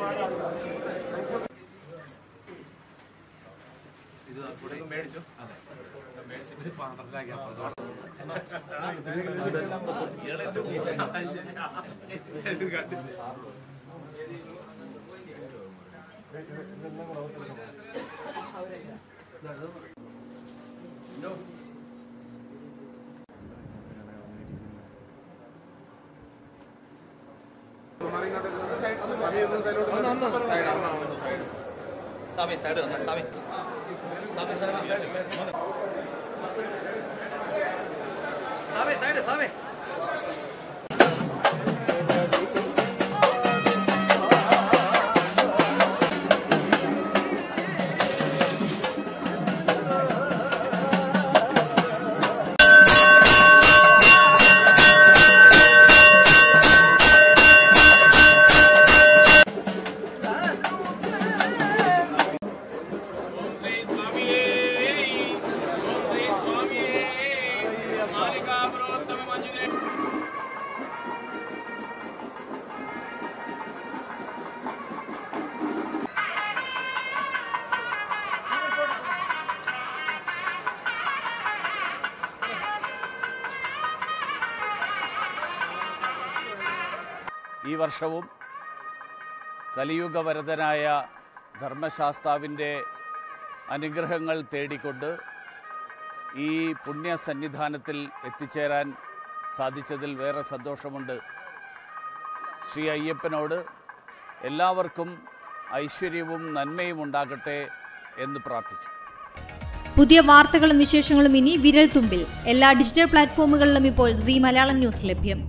ഇത് കൂടെ മേടിച്ചു അതെ മേടിച്ചിട്ട് പന്ത്രണ്ടാക്കി കണ്ടില്ല സ്വാമി സൈഡ് തന്നെ സ്വാമി സ്വാമി സൈഡ് സ്വാമി സൈഡ് സ്വാമി శ్రీ స్వామియే ఓం శ్రీ స్వామియే మాలికా పురోత్తమ మంజుదే ഈ വർഷവും കലിയുഗവരതനായ ധർമ്മശാസ്താവിൻ്റെ അനുഗ്രഹങ്ങൾ തേടിക്കൊണ്ട് ഈ പുണ്യ സന്നിധാനത്തിൽ എത്തിച്ചേരാൻ സാധിച്ചതിൽ വേറെ സന്തോഷമുണ്ട് ശ്രീ അയ്യപ്പനോട് എല്ലാവർക്കും ഐശ്വര്യവും നന്മയും ഉണ്ടാകട്ടെ എന്ന് പ്രാർത്ഥിച്ചു പുതിയ വാർത്തകളും വിശേഷങ്ങളും ഇനി വിരൽ തുമ്പിൽ എല്ലാ ഡിജിറ്റൽ പ്ലാറ്റ്ഫോമുകളിലും ഇപ്പോൾ സി മലയാളം ന്യൂസ് ലഭ്യം